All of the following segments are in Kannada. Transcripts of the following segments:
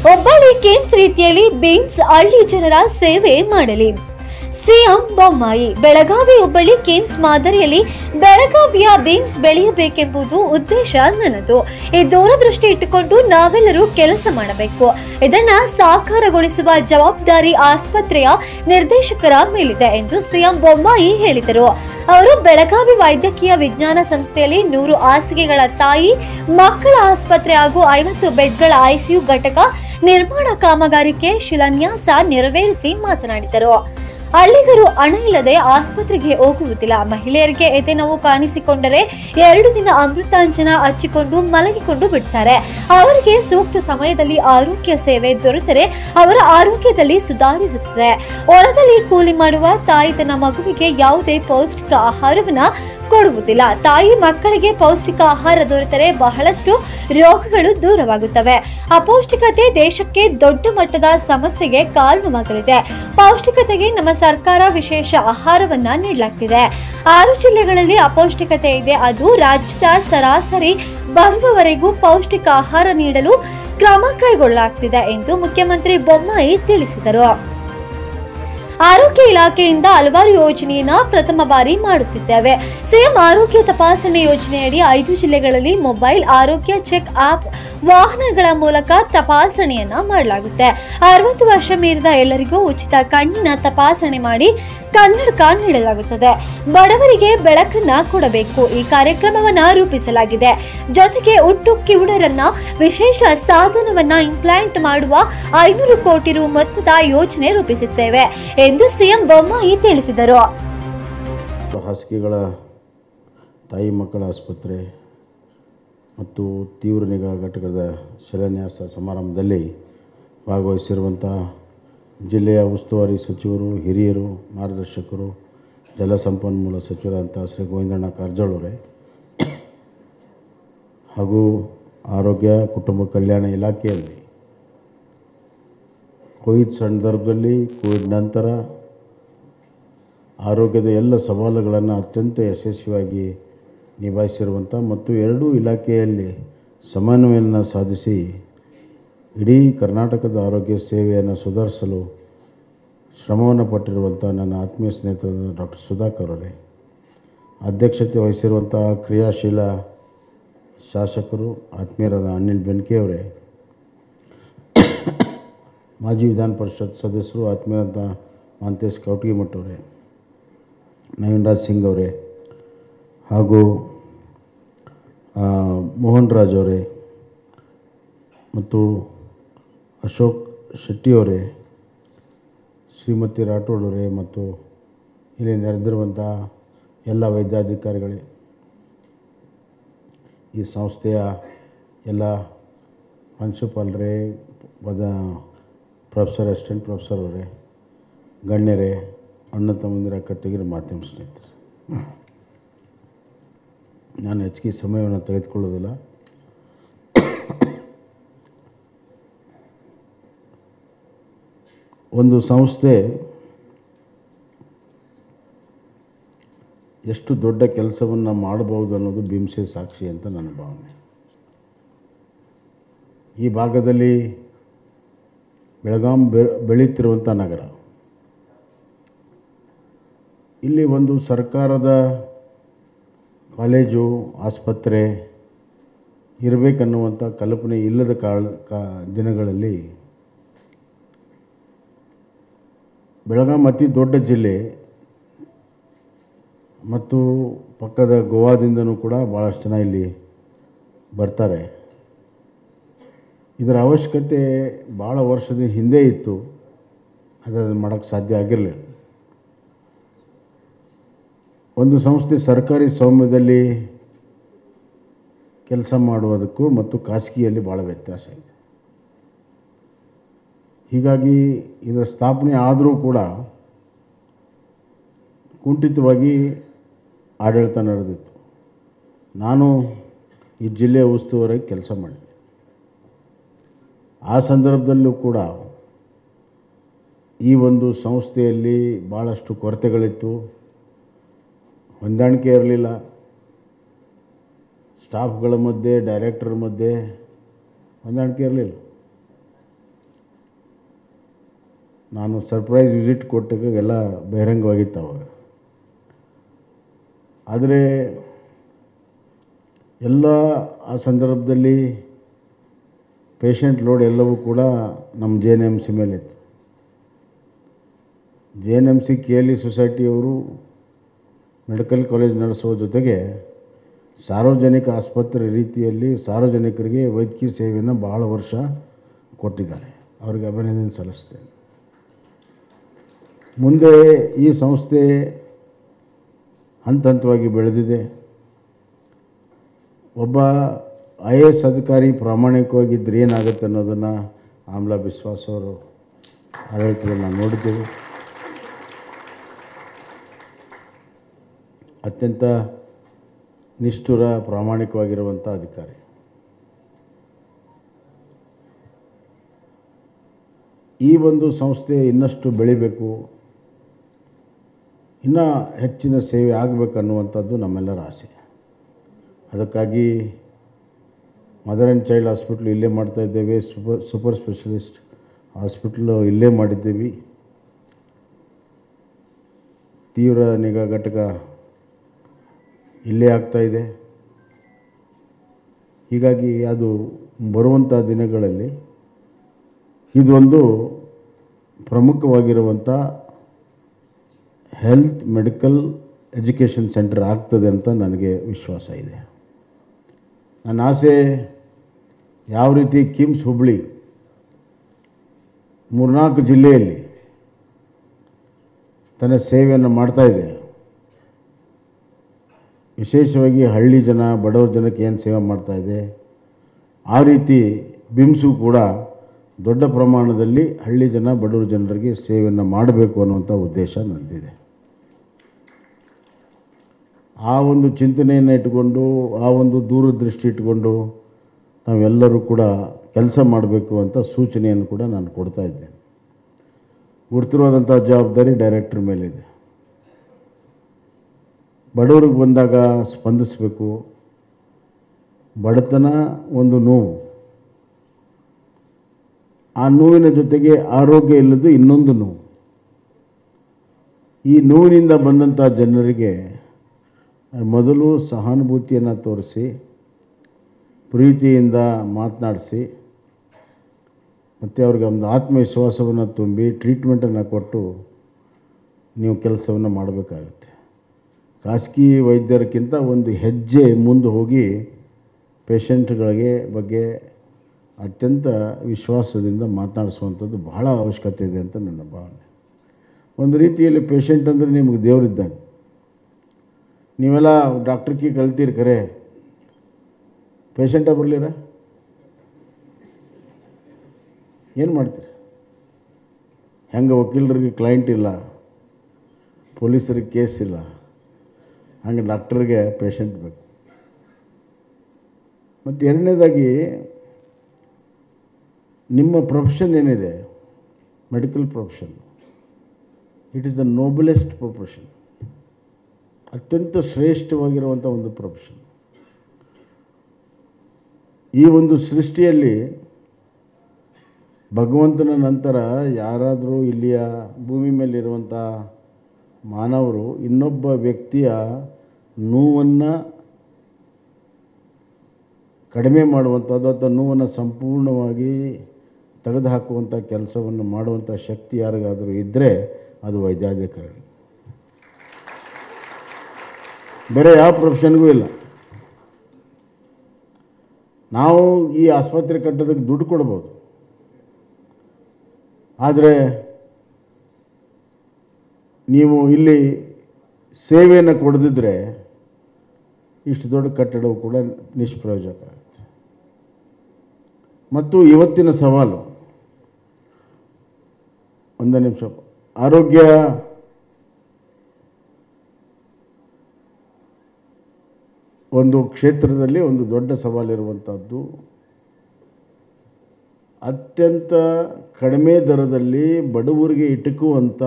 ಹುಬ್ಬಳ್ಳಿ ಕೇಮ್ಸ್ ರೀತಿಯಲ್ಲಿ ಬೇಮ್ಸ್ ಹಳ್ಳಿ ಜನರ ಸೇವೆ ಮಾಡಲಿ ಸಿಎಂ ಬೊಮ್ಮಾಯಿ ಬೆಳಗಾವಿ ಹುಬ್ಬಳ್ಳಿ ಕೇಮ್ಸ್ ಮಾದರಿಯಲ್ಲಿ ಬೆಳಗಾವಿಯ ಬೇಮ್ಸ್ ಬೆಳೆಯಬೇಕೆಂಬುದು ಉದ್ದೇಶ ನನ್ನದು ಈ ದೂರದೃಷ್ಟಿ ಇಟ್ಟುಕೊಂಡು ನಾವೆಲ್ಲರೂ ಕೆಲಸ ಮಾಡಬೇಕು ಇದನ್ನ ಸಾಕಾರಗೊಳಿಸುವ ಜವಾಬ್ದಾರಿ ಆಸ್ಪತ್ರೆಯ ನಿರ್ದೇಶಕರ ಮೇಲಿದೆ ಎಂದು ಸಿಎಂ ಬೊಮ್ಮಾಯಿ ಹೇಳಿದರು ಅವರು ಬೆಳಗಾವಿ ವೈದ್ಯಕೀಯ ವಿಜ್ಞಾನ ಸಂಸ್ಥೆಯಲ್ಲಿ ನೂರು ಹಾಸಿಗೆಗಳ ತಾಯಿ ಮಕ್ಕಳ ಆಸ್ಪತ್ರೆ ಹಾಗೂ ಐವತ್ತು ಬೆಡ್ಗಳ ಐಸಿಯು ಘಟಕ ನಿರ್ಮಾಣ ಕಾಮಗಾರಿಕೆ ಶಿಲಾನ್ಯಾಸ ನೆರವೇರಿಸಿ ಮಾತನಾಡಿದರು ಹಳ್ಳಿಗರು ಹಣ ಇಲ್ಲದೆ ಆಸ್ಪತ್ರೆಗೆ ಹೋಗುವುದಿಲ್ಲ ಮಹಿಳೆಯರಿಗೆ ಎದೆ ನೋವು ಕಾಣಿಸಿಕೊಂಡರೆ ಎರಡು ದಿನ ಅಮೃತಾಂಜನ ಹಚ್ಚಿಕೊಂಡು ಮಲಗಿಕೊಂಡು ಬಿಡ್ತಾರೆ ಅವರಿಗೆ ಸೂಕ್ತ ಸಮಯದಲ್ಲಿ ಆರೋಗ್ಯ ಸೇವೆ ದೊರೆತರೆ ಅವರ ಆರೋಗ್ಯದಲ್ಲಿ ಸುಧಾರಿಸುತ್ತದೆ ಹೊಲದಲ್ಲಿ ಕೂಲಿ ಮಾಡುವ ತಾಯಿ ತನ್ನ ಮಗುವಿಗೆ ಯಾವುದೇ ಪೌಷ್ಟಿಕ ಆಹಾರವನ್ನ ಕೊಡುವುದಿಲ್ಲ ತಾಯಿ ಮಕ್ಕಳಿಗೆ ಪೌಷ್ಟಿಕ ಆಹಾರ ದೊರೆತರೆ ಬಹಳಷ್ಟು ರೋಗಗಳು ದೂರವಾಗುತ್ತವೆ ಅಪೌಷ್ಟಿಕತೆ ದೇಶಕ್ಕೆ ದೊಡ್ಡ ಮಟ್ಟದ ಸಮಸ್ಯೆಗೆ ಕಾರಣವಾಗಲಿದೆ ಪೌಷ್ಟಿಕತೆಗೆ ನಮ್ಮ ಸರ್ಕಾರ ವಿಶೇಷ ಆಹಾರವನ್ನ ನೀಡಲಾಗ್ತಿದೆ ಆರು ಜಿಲ್ಲೆಗಳಲ್ಲಿ ಅಪೌಷ್ಟಿಕತೆ ಇದೆ ಅದು ರಾಜ್ಯದ ಸರಾಸರಿ ಬರುವವರೆಗೂ ಪೌಷ್ಟಿಕ ಆಹಾರ ನೀಡಲು ಕ್ರಮ ಕೈಗೊಳ್ಳಲಾಗ್ತಿದೆ ಎಂದು ಮುಖ್ಯಮಂತ್ರಿ ಬೊಮ್ಮಾಯಿ ತಿಳಿಸಿದರು ಆರೋಗ್ಯ ಇಲಾಖೆಯಿಂದ ಹಲವಾರು ಯೋಜನೆಯನ್ನ ಪ್ರಥಮ ಬಾರಿ ಮಾಡುತ್ತಿದ್ದೇವೆ ಸಿಎಂ ಆರೋಗ್ಯ ತಪಾಸಣೆ ಯೋಜನೆಯಡಿ ಐದು ಜಿಲ್ಲೆಗಳಲ್ಲಿ ಮೊಬೈಲ್ ಆರೋಗ್ಯ ಚೆಕ್ ಆಪ್ ವಾಹನಗಳ ಮೂಲಕ ತಪಾಸಣೆಯನ್ನ ಮಾಡಲಾಗುತ್ತೆ ಅರವತ್ತು ವರ್ಷ ಮೀರಿದ ಎಲ್ಲರಿಗೂ ಉಚಿತ ಕಣ್ಣಿನ ತಪಾಸಣೆ ಮಾಡಿ ಕನ್ನಡಕ ನೀಡಲಾಗುತ್ತದೆ ಬಡವರಿಗೆ ಬೆಳಕನ್ನ ಕೊಡಬೇಕು ಈ ಕಾರ್ಯಕ್ರಮವನ್ನ ರೂಪಿಸಲಾಗಿದೆ ಜೊತೆಗೆ ಹುಟ್ಟು ಕಿವುಡರನ್ನ ವಿಶೇಷ ಸಾಧನವನ್ನ ಇಂಪ್ಲಾಂಟ್ ಮಾಡುವ ಐನೂರು ಕೋಟಿ ರು ಮೊತ್ತದ ಯೋಜನೆ ರೂಪಿಸುತ್ತೇವೆ ಎಂದು ಸಿಎಂ ಬೊಮ್ಮಾಯಿ ತಿಳಿಸಿದರು ಹಾಸಿಗೆಗಳ ತಾಯಿ ಮಕ್ಕಳ ಆಸ್ಪತ್ರೆ ಮತ್ತು ತೀವ್ರ ನಿಗಾ ಘಟಕದ ಶಿಲಾನ್ಯಾಸ ಸಮಾರಂಭದಲ್ಲಿ ಭಾಗವಹಿಸಿರುವಂಥ ಜಿಲ್ಲೆಯ ಉಸ್ತುವಾರಿ ಸಚಿವರು ಹಿರಿಯರು ಮಾರ್ಗದರ್ಶಕರು ಜಲಸಂಪನ್ಮೂಲ ಸಚಿವರಾದಂಥ ಶ್ರೀ ಗೋವಿಂದಣ್ಣ ಕಾರಜೋಳವರೇ ಹಾಗೂ ಆರೋಗ್ಯ ಕುಟುಂಬ ಕಲ್ಯಾಣ ಇಲಾಖೆಯಲ್ಲಿ ಕೋವಿಡ್ ಸಂದರ್ಭದಲ್ಲಿ ಕೋವಿಡ್ ನಂತರ ಆರೋಗ್ಯದ ಎಲ್ಲ ಸವಾಲುಗಳನ್ನು ಅತ್ಯಂತ ಯಶಸ್ವಿಯಾಗಿ ನಿಭಾಯಿಸಿರುವಂಥ ಮತ್ತು ಎರಡೂ ಇಲಾಖೆಯಲ್ಲಿ ಸಮನ್ವಯವನ್ನು ಸಾಧಿಸಿ ಇಡೀ ಕರ್ನಾಟಕದ ಆರೋಗ್ಯ ಸೇವೆಯನ್ನು ಸುಧಾರಿಸಲು ಶ್ರಮವನ್ನು ಪಟ್ಟಿರುವಂಥ ನನ್ನ ಆತ್ಮೀಯ ಸ್ನೇಹಿತರಾದ ಡಾಕ್ಟರ್ ಸುಧಾಕರ್ ಅವರೇ ಅಧ್ಯಕ್ಷತೆ ವಹಿಸಿರುವಂಥ ಕ್ರಿಯಾಶೀಲ ಶಾಸಕರು ಆತ್ಮೀಯರಾದ ಅನಿಲ್ ಬೆನ್ಕೆ ಅವರೇ ಮಾಜಿ ವಿಧಾನ ಪರಿಷತ್ ಸದಸ್ಯರು ಆತ್ಮೀಯರಾದ ಮಾಂತೇಶ್ ಕೌಟಗಿಮಠ ಅವರೇ ನವೀನ್ ರಾಜ್ ಸಿಂಗ್ ಅವರೇ ಹಾಗೂ ಆ, ಮೋಹನ್ ರಾಜ್ ಅವರೇ ಮತ್ತು ಅಶೋಕ್ ಶೆಟ್ಟಿಯವರೇ ಶ್ರೀಮತಿ ರಾಠೋಡ್ ಅವರೇ ಮತ್ತು ಇಲ್ಲಿ ನೆರೆದಿರುವಂಥ ಎಲ್ಲ ವೈದ್ಯಾಧಿಕಾರಿಗಳೇ ಈ ಸಂಸ್ಥೆಯ ಎಲ್ಲ ಪ್ರಾಂಶುಪಾಲರೇ ಪದ ಪ್ರೊಫೆಸರ್ ಅಸಿಸ್ಟೆಂಟ್ ಪ್ರೊಫೆಸರ್ ಅವರೇ ಗಣ್ಯರೇ ಅಣ್ಣ ತಮ್ಮಂದಿರ ಕತ್ತಿಗಿರ ಮಾಧ್ಯಮ ಸ್ನೇಹಿತರೆ ನಾನು ಹೆಚ್ಚಿಗೆ ಸಮಯವನ್ನು ತೆಗೆದುಕೊಳ್ಳೋದಿಲ್ಲ ಒಂದು ಸಂಸ್ಥೆ ಎಷ್ಟು ದೊಡ್ಡ ಕೆಲಸವನ್ನು ಮಾಡಬಹುದು ಅನ್ನೋದು ಭೀಮ್ಸೆ ಸಾಕ್ಷಿ ಅಂತ ನನ್ನ ಭಾವನೆ ಈ ಭಾಗದಲ್ಲಿ ಬೆಳಗಾಂ ಬೆ ಬೆಳೆಯುತ್ತಿರುವಂಥ ನಗರ ಇಲ್ಲಿ ಒಂದು ಸರ್ಕಾರದ ಕಾಲೇಜು ಆಸ್ಪತ್ರೆ ಇರಬೇಕನ್ನುವಂಥ ಕಲ್ಪನೆ ಇಲ್ಲದ ಕಾಳ ಕಾ ದಿನಗಳಲ್ಲಿ ಬೆಳಗಾಂ ಅತಿ ದೊಡ್ಡ ಜಿಲ್ಲೆ ಮತ್ತು ಪಕ್ಕದ ಗೋವಾದಿಂದನೂ ಕೂಡ ಭಾಳಷ್ಟು ಜನ ಇಲ್ಲಿ ಬರ್ತಾರೆ ಇದರ ಅವಶ್ಯಕತೆ ಭಾಳ ವರ್ಷದ ಹಿಂದೆ ಇತ್ತು ಆದರೆ ಅದನ್ನು ಮಾಡೋಕ್ಕೆ ಸಾಧ್ಯ ಆಗಿರಲಿಲ್ಲ ಒಂದು ಸಂಸ್ಥೆ ಸರ್ಕಾರಿ ಸ್ವಾಮ್ಯದಲ್ಲಿ ಕೆಲಸ ಮಾಡುವುದಕ್ಕೂ ಮತ್ತು ಖಾಸಗಿಯಲ್ಲಿ ಭಾಳ ವ್ಯತ್ಯಾಸ ಇದೆ ಹೀಗಾಗಿ ಇದರ ಸ್ಥಾಪನೆ ಆದರೂ ಕೂಡ ಕುಂಠಿತವಾಗಿ ಆಡಳಿತ ನಡೆದಿತ್ತು ನಾನು ಈ ಜಿಲ್ಲೆಯ ಉಸ್ತುವಾರಿ ಕೆಲಸ ಮಾಡಿದೆ ಆ ಸಂದರ್ಭದಲ್ಲೂ ಕೂಡ ಈ ಒಂದು ಸಂಸ್ಥೆಯಲ್ಲಿ ಭಾಳಷ್ಟು ಕೊರತೆಗಳಿತ್ತು ಹೊಂದಾಣಿಕೆ ಇರಲಿಲ್ಲ ಸ್ಟಾಫ್ಗಳ ಮಧ್ಯೆ ಡೈರೆಕ್ಟರ್ ಮಧ್ಯೆ ಹೊಂದಾಣಿಕೆ ಇರಲಿಲ್ಲ ನಾನು ಸರ್ಪ್ರೈಸ್ ವಿಸಿಟ್ ಕೊಟ್ಟಾಗ ಎಲ್ಲ ಬಹಿರಂಗವಾಗಿತ್ತು ಅವಾಗ ಆದರೆ ಎಲ್ಲ ಆ ಸಂದರ್ಭದಲ್ಲಿ ಪೇಷಂಟ್ ಲೋಡ್ ಎಲ್ಲವೂ ಕೂಡ ನಮ್ಮ ಜೆ ಎನ್ ಎಮ್ ಸಿ ಮೇಲಿತ್ತು J N M C K L E ಸೊಸೈಟಿಯವರು ಮೆಡಿಕಲ್ ಕಾಲೇಜ್ ನಡೆಸೋ ಜೊತೆಗೆ ಸಾರ್ವಜನಿಕ ಆಸ್ಪತ್ರೆ ರೀತಿಯಲ್ಲಿ ಸಾರ್ವಜನಿಕರಿಗೆ ವೈದ್ಯಕೀಯ ಸೇವೆಯನ್ನು ಬಹಳ ವರ್ಷ ಕೊಟ್ಟಿದ್ದಾರೆ ಅವರಿಗೆ ಅಭಿನಂದನೆ ಸಲ್ಲಿಸ್ತೇನೆ ಮುಂದೆ ಈ ಸಂಸ್ಥೆ ಹಂತ ಹಂತವಾಗಿ ಬೆಳೆದಿದೆ ಒಬ್ಬ ಐ ಎ ಎಸ್ ಅಧಿಕಾರಿ ಪ್ರಾಮಾಣಿಕವಾಗಿದ್ದರೆ ಏನಾಗುತ್ತೆ ಅನ್ನೋದನ್ನು ಆಮ್ಲಾ ವಿಶ್ವಾಸ್ ಅವರು ಆಡಳಿತದಲ್ಲಿ ನಾವು ನೋಡಿದ್ದೇವೆ ಅತ್ಯಂತ ನಿಷ್ಠುರ ಪ್ರಾಮಾಣಿಕವಾಗಿರುವಂಥ ಅಧಿಕಾರಿ ಈ ಒಂದು ಸಂಸ್ಥೆ ಇನ್ನಷ್ಟು ಬೆಳಿಬೇಕು ಇನ್ನೂ ಹೆಚ್ಚಿನ ಸೇವೆ ಆಗಬೇಕು ಅನ್ನುವಂಥದ್ದು ನಮ್ಮೆಲ್ಲರ ಆಸೆ ಅದಕ್ಕಾಗಿ ಮದರ್ ಆ್ಯಂಡ್ ಚೈಲ್ಡ್ ಹಾಸ್ಪಿಟ್ಲ್ ಇಲ್ಲೇ ಮಾಡ್ತಾ ಇದ್ದೇವೆ ಸೂಪರ್ ಸೂಪರ್ ಸ್ಪೆಷಲಿಸ್ಟ್ ಹಾಸ್ಪಿಟ್ಲು ಇಲ್ಲೇ ಮಾಡಿದ್ದೀವಿ ತೀವ್ರ ನಿಗಾ ಘಟಕ ಇಲ್ಲೇ ಆಗ್ತಾ ಇದೆ ಹೀಗಾಗಿ ಅದು ಬರುವಂಥ ದಿನಗಳಲ್ಲಿ ಇದೊಂದು ಪ್ರಮುಖವಾಗಿರುವಂಥ ಹೆಲ್ತ್ ಮೆಡಿಕಲ್ ಎಜುಕೇಷನ್ ಸೆಂಟರ್ ಆಗ್ತದೆ ಅಂತ ನನಗೆ ವಿಶ್ವಾಸ ಇದೆ ನನ್ನ ಆಸೆ ಯಾವ ರೀತಿ ಕಿಮ್ಸ್ ಹುಬ್ಳಿ ಮೂರ್ನಾಲ್ಕು ಜಿಲ್ಲೆಯಲ್ಲಿ ತನ್ನ ಸೇವೆಯನ್ನು ಮಾಡ್ತಾ ಇದೆ ವಿಶೇಷವಾಗಿ ಹಳ್ಳಿ ಜನ ಬಡವರ ಜನಕ್ಕೆ ಏನು ಸೇವೆ ಮಾಡ್ತಾ ಇದೆ ಆ ರೀತಿ ಬಿಮ್ಸು ಕೂಡ ದೊಡ್ಡ ಪ್ರಮಾಣದಲ್ಲಿ ಹಳ್ಳಿ ಜನ ಬಡವರ ಜನರಿಗೆ ಸೇವೆಯನ್ನು ಮಾಡಬೇಕು ಅನ್ನುವಂಥ ಉದ್ದೇಶ ನನ್ನದಿದೆ ಆ ಒಂದು ಚಿಂತನೆಯನ್ನು ಇಟ್ಟುಕೊಂಡು ಆ ಒಂದು ದೂರದೃಷ್ಟಿ ಇಟ್ಟುಕೊಂಡು ನಾವೆಲ್ಲರೂ ಕೂಡ ಕೆಲಸ ಮಾಡಬೇಕು ಅಂತ ಸೂಚನೆಯನ್ನು ಕೂಡ ನಾನು ಕೊಡ್ತಾ ಇದ್ದೇನೆ ಗುರುತಿರೋದಂಥ ಜವಾಬ್ದಾರಿ ಡೈರೆಕ್ಟರ್ ಮೇಲಿದೆ ಬಡವ್ರಿಗೆ ಬಂದಾಗ ಸ್ಪಂದಿಸಬೇಕು ಬಡತನ ಒಂದು ನೋವು ಆ ನೋವಿನ ಜೊತೆಗೆ ಆರೋಗ್ಯ ಇಲ್ಲದು ಇನ್ನೊಂದು ನೋವು ಈ ನೋವಿನಿಂದ ಬಂದಂಥ ಜನರಿಗೆ ಮೊದಲು ಸಹಾನುಭೂತಿಯನ್ನು ತೋರಿಸಿ ಪ್ರೀತಿಯಿಂದ ಮಾತನಾಡಿಸಿ ಮತ್ತು ಅವ್ರಿಗೆ ಒಂದು ಆತ್ಮವಿಶ್ವಾಸವನ್ನು ತುಂಬಿ ಟ್ರೀಟ್ಮೆಂಟನ್ನು ಕೊಟ್ಟು ನೀವು ಕೆಲಸವನ್ನು ಮಾಡಬೇಕಾಗುತ್ತೆ ಖಾಸಗಿ ವೈದ್ಯರಕ್ಕಿಂತ ಒಂದು ಹೆಜ್ಜೆ ಮುಂದೆ ಹೋಗಿ ಪೇಷಂಟ್ಗಳಿಗೆ ಬಗ್ಗೆ ಅತ್ಯಂತ ವಿಶ್ವಾಸದಿಂದ ಮಾತನಾಡಿಸುವಂಥದ್ದು ಬಹಳ ಅವಶ್ಯಕತೆ ಇದೆ ಅಂತ ನನ್ನ ಭಾವನೆ ಒಂದು ರೀತಿಯಲ್ಲಿ ಪೇಷಂಟ್ ಅಂದರೆ ನಿಮಗೆ ದೇವರಿದ್ದಾನೆ ನೀವೆಲ್ಲ ಡಾಕ್ಟ್ರಿಗೆ ಕಲ್ತೀರಿ ಖರೆ ಪೇಷಂಟ ಬರಲಿರ ಏನು ಮಾಡ್ತೀರಿ ಹೆಂಗೆ ವಕೀಲರಿಗೆ ಕ್ಲೈಂಟ್ ಇಲ್ಲ ಪೊಲೀಸರಿಗೆ ಕೇಸ್ ಇಲ್ಲ ಹಂಗೆ ಡಾಕ್ಟರ್ಗೆ ಪೇಷಂಟ್ ಬೇಕು ಮತ್ತು ಎರಡನೇದಾಗಿ ನಿಮ್ಮ ಪ್ರೊಫೆಷನ್ ಏನಿದೆ medical profession it is the noblest profession ಅತ್ಯಂತ ಶ್ರೇಷ್ಠವಾಗಿರುವಂಥ ಒಂದು ಪ್ರೊಫೆಷನ್ ಈ ಒಂದು ಸೃಷ್ಟಿಯಲ್ಲಿ ಭಗವಂತನ ನಂತರ ಯಾರಾದರೂ ಇಲ್ಲಿಯ ಭೂಮಿ ಮೇಲಿರುವಂಥ ಮಾನವರು ಇನ್ನೊಬ್ಬ ವ್ಯಕ್ತಿಯ ನೋವನ್ನು ಕಡಿಮೆ ಮಾಡುವಂಥದ್ದು ಅಥವಾ ನೋವನ್ನು ಸಂಪೂರ್ಣವಾಗಿ ತೆಗೆದುಹಾಕುವಂಥ ಕೆಲಸವನ್ನು ಮಾಡುವಂಥ ಶಕ್ತಿ ಯಾರಿಗಾದರೂ ಇದ್ದರೆ ಅದು ವೈದ್ಯಾಧಿಕಾರಿ ಬೇರೆ ಯಾವ ಪ್ರೊಫೆಷನ್ಗೂ ಇಲ್ಲ ನಾವು ಈ ಆಸ್ಪತ್ರೆ ಕಟ್ಟೋದಕ್ಕೆ ದುಡ್ಡು ಕೊಡ್ಬೋದು ಆದರೆ ನೀವು ಇಲ್ಲಿ ಸೇವೆಯನ್ನು ಕೊಡದಿದ್ದರೆ ಇಷ್ಟು ದೊಡ್ಡ ಕಟ್ಟಡವು ಕೂಡ ನಿಷ್ಪ್ರಯೋಜಕ ಆಗುತ್ತೆ ಮತ್ತು ಇವತ್ತಿನ ಸವಾಲು ಒಂದು ನಿಮಿಷ ಆರೋಗ್ಯ ಒಂದು ಕ್ಷೇತ್ರದಲ್ಲಿ ಒಂದು ದೊಡ್ಡ ಸವಾಲಿರುವಂಥದ್ದು ಅತ್ಯಂತ ಕಡಿಮೆ ದರದಲ್ಲಿ ಬಡವರಿಗೆ ಇಟುಕುವಂಥ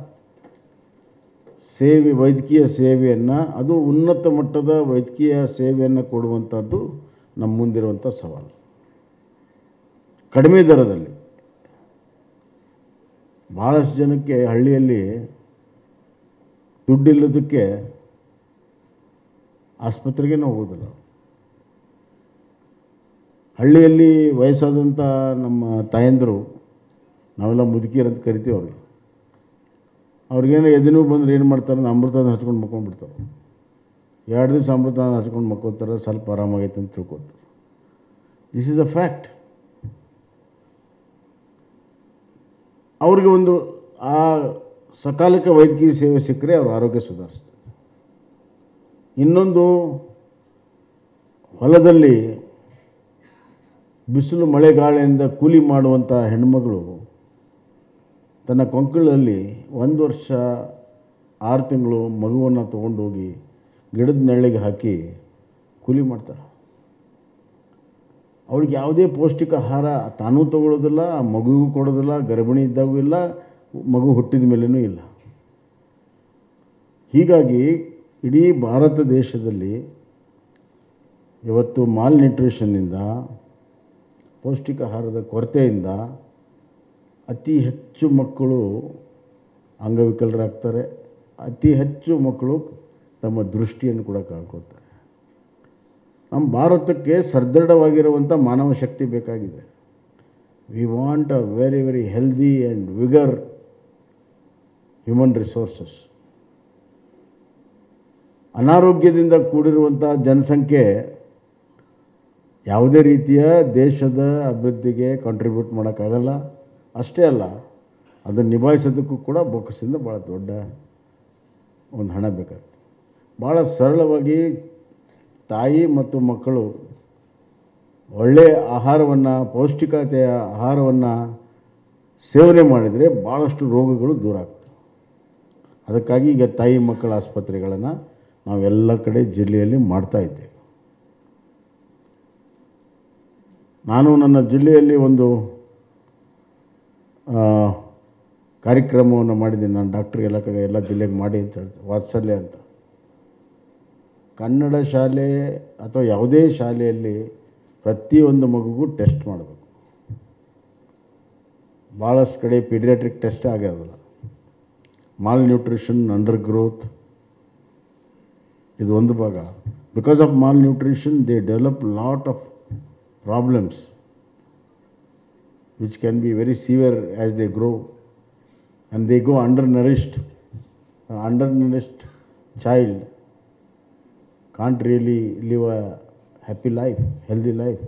ಸೇವೆ ವೈದ್ಯಕೀಯ ಸೇವೆಯನ್ನು ಅದು ಉನ್ನತ ಮಟ್ಟದ ವೈದ್ಯಕೀಯ ಸೇವೆಯನ್ನು ಕೊಡುವಂಥದ್ದು ನಮ್ಮ ಮುಂದಿರುವಂಥ ಸವಾಲು ಕಡಿಮೆ ದರದಲ್ಲಿ ಭಾಳಷ್ಟು ಜನಕ್ಕೆ ಹಳ್ಳಿಯಲ್ಲಿ ದುಡ್ಡಿಲ್ಲದಕ್ಕೆ ಆಸ್ಪತ್ರೆಗೆ ಹೋಗೋದಿಲ್ಲ ಹಳ್ಳಿಯಲ್ಲಿ ವಯಸ್ಸಾದಂಥ ನಮ್ಮ ತಾಯಂದರು ನಾವೆಲ್ಲ ಮುದುಕಿಯರು ಅಂತ ಕರಿತೀವಿ ಅವ್ರಿಗೆ ಅವ್ರಿಗೇನೋ ಎದೆನೂ ಬಂದ್ರೆ ಏನು ಮಾಡ್ತಾರೆ ಅಂದ್ರೆ ಅಮೃತನ ಹಚ್ಕೊಂಡು ಮಕ್ಕೊಂಡ್ಬಿಡ್ತಾರೆ ಎರಡು ದಿವಸ ಅಮೃತನ ಹಚ್ಕೊಂಡು ಮಕ್ಕೋತಾರೆ ಸ್ವಲ್ಪ ಆರಾಮಾಗೈತೆ ಅಂತ ತಿಳ್ಕೊತಾರೆ ದಿಸ್ ಈಸ್ ಅ ಫ್ಯಾಕ್ಟ್ ಅವ್ರಿಗೆ ಒಂದು ಆ ಸಕಾಲಿಕ ವೈದ್ಯಕೀಯ ಸೇವೆ ಸಿಕ್ಕರೆ ಅವ್ರ ಆರೋಗ್ಯ ಸುಧಾರಿಸ್ತದೆ ಇನ್ನೊಂದು ಹೊಲದಲ್ಲಿ ಬಿಸಿಲು ಮಳೆಗಾಳಿಯಿಂದ ಕೂಲಿ ಮಾಡುವಂಥ ಹೆಣ್ಮಗಳು ತನ್ನ ಕೊಂಕಳಲ್ಲಿ ಒಂದು ವರ್ಷ ಆರು ತಿಂಗಳು ಮಗುವನ್ನು ತೊಗೊಂಡೋಗಿ ಗಿಡದ ನೆರಳಿಗೆ ಹಾಕಿ ಕೂಲಿ ಮಾಡ್ತಾಳೆ ಅವಳಿಗೆ ಯಾವುದೇ ಪೌಷ್ಟಿಕ ಆಹಾರ ತಾನೂ ತಗೊಳ್ಳೋದಿಲ್ಲ ಆ ಮಗುವಿಗೂ ಕೊಡೋದಿಲ್ಲ ಗರ್ಭಿಣಿ ಇದ್ದಾಗೂ ಇಲ್ಲ ಮಗು ಹುಟ್ಟಿದ ಮೇಲೂ ಇಲ್ಲ ಹೀಗಾಗಿ ಇಡೀ ಭಾರತ ದೇಶದಲ್ಲಿ ಇವತ್ತು ಮಾಲ್ ನ್ಯೂಟ್ರಿಷನ್ನಿಂದ ಪೌಷ್ಟಿಕ ಆಹಾರದ ಕೊರತೆಯಿಂದ ಅತಿ ಹೆಚ್ಚು ಮಕ್ಕಳು ಅಂಗವಿಕಲರಾಗ್ತಾರೆ ಅತಿ ಹೆಚ್ಚು ಮಕ್ಕಳು ತಮ್ಮ ದೃಷ್ಟಿಯನ್ನು ಕೂಡ ಕಳ್ಕೊಳ್ತಾರೆ ನಮ್ಮ ಭಾರತಕ್ಕೆ ಸದೃಢವಾಗಿರುವಂಥ ಮಾನವ ಶಕ್ತಿ ಬೇಕಾಗಿದೆ we want a very very healthy and vigor human resources ಅನಾರೋಗ್ಯದಿಂದ ಕೂಡಿರುವಂಥ ಜನಸಂಖ್ಯೆ ಯಾವುದೇ ರೀತಿಯ ದೇಶದ ಅಭಿವೃದ್ಧಿಗೆ ಕಾಂಟ್ರಿಬ್ಯೂಟ್ ಮಾಡೋಕ್ಕಾಗಲ್ಲ ಅಷ್ಟೇ ಅಲ್ಲ ಅದನ್ನು ನಿಭಾಯಿಸೋದಕ್ಕೂ ಕೂಡ ಬೊಕ್ಕಸಿಂದ ಭಾಳ ದೊಡ್ಡ ಒಂದು ಹಣ ಬೇಕಾಗ್ತದೆ ಭಾಳ ಸರಳವಾಗಿ ತಾಯಿ ಮತ್ತು ಮಕ್ಕಳು ಒಳ್ಳೆಯ ಆಹಾರವನ್ನು ಪೌಷ್ಟಿಕತೆಯ ಆಹಾರವನ್ನು ಸೇವನೆ ಮಾಡಿದರೆ ಭಾಳಷ್ಟು ರೋಗಗಳು ದೂರ ಆಗ್ತವೆ ಅದಕ್ಕಾಗಿ ಈಗ ತಾಯಿ ಮಕ್ಕಳ ಆಸ್ಪತ್ರೆಗಳನ್ನು ನಾವೆಲ್ಲ ಕಡೆ ಜಿಲ್ಲೆಯಲ್ಲಿ ಮಾಡ್ತಾ ಇದ್ದೇವೆ ನಾನು ನನ್ನ ಜಿಲ್ಲೆಯಲ್ಲಿ ಒಂದು ಆ, ಕಾರ್ಯಕ್ರಮವನ್ನು ಮಾಡಿದ್ದೀನಿ ನಾನು ಡಾಕ್ಟ್ರ್ ಎಲ್ಲ ಕಡೆ ಎಲ್ಲ ಜಿಲ್ಲೆಗೆ ಮಾಡಿ ಅಂತ ಹೇಳ್ತಾರೆ ವಾತ್ಸಲ್ಯ ಅಂತ ಕನ್ನಡ ಶಾಲೆ ಅಥವಾ ಯಾವುದೇ ಶಾಲೆಯಲ್ಲಿ ಪ್ರತಿಯೊಂದು ಮಗುಗೂ ಟೆಸ್ಟ್ ಮಾಡಬೇಕು ಭಾಳಷ್ಟು ಕಡೆ ಪೀಡಿಯಾಟ್ರಿಕ್ ಟೆಸ್ಟ್ ಆಗೋದಿಲ್ಲ ಮಾಲ್ ನ್ಯೂಟ್ರಿಷನ್ ಅಂಡರ್ ಗ್ರೋತ್ ಇದು ಒಂದು ಭಾಗ because of malnutrition they develop lot of problems which can be very severe as they grow and they go undernourished. An undernourished child can't really live a happy life, healthy life.